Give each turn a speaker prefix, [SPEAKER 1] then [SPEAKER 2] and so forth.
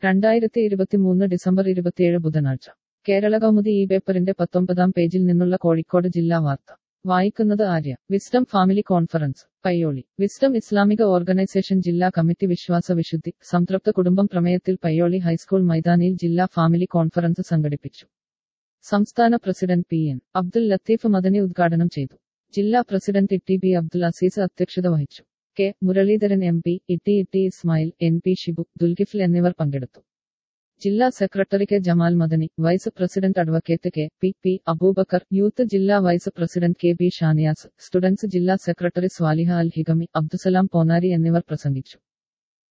[SPEAKER 1] രണ്ടായിരത്തി ഇരുപത്തിമൂന്ന് ഡിസംബർ ഇരുപത്തിയേഴ് ബുധനാഴ്ച കേരള കൗമുദി ഈ പേപ്പറിന്റെ പത്തൊമ്പതാം പേജിൽ നിന്നുള്ള കോഴിക്കോട് ജില്ലാ വാർത്ത വായിക്കുന്നത് Arya wisdom family conference Payyoli wisdom ഇസ്ലാമിക ഓർഗനൈസേഷൻ ജില്ലാ കമ്മിറ്റി വിശ്വാസ വിശുദ്ധി സംതൃപ്ത കുടുംബം പ്രമേയത്തിൽ പയ്യോളി ഹൈസ്കൂൾ മൈതാനിയിൽ ജില്ലാ ഫാമിലി കോൺഫറൻസ് സംഘടിപ്പിച്ചു സംസ്ഥാന president P N Abdul Latheef Madani ഉദ്ഘാടനം ചെയ്തു ജില്ലാ president T B Abdul Azeez അധ്യക്ഷത വഹിച്ചു K Muraleedharan M P T T Ismail N P Shibu Dulkifil എന്നിവർ പങ്കെടുത്തു ജില്ലാ secretary K Jamal Madani vice president advocate K P P Abubakar youth ജില്ലാ vice president K B Shaniyas students ജില്ലാ സെക്രട്ടറി സ്വാലിഹ അൽ ഹിഗമി അബ്ദുസലാം പോനാരി എന്നിവർ പ്രസംഗിച്ചു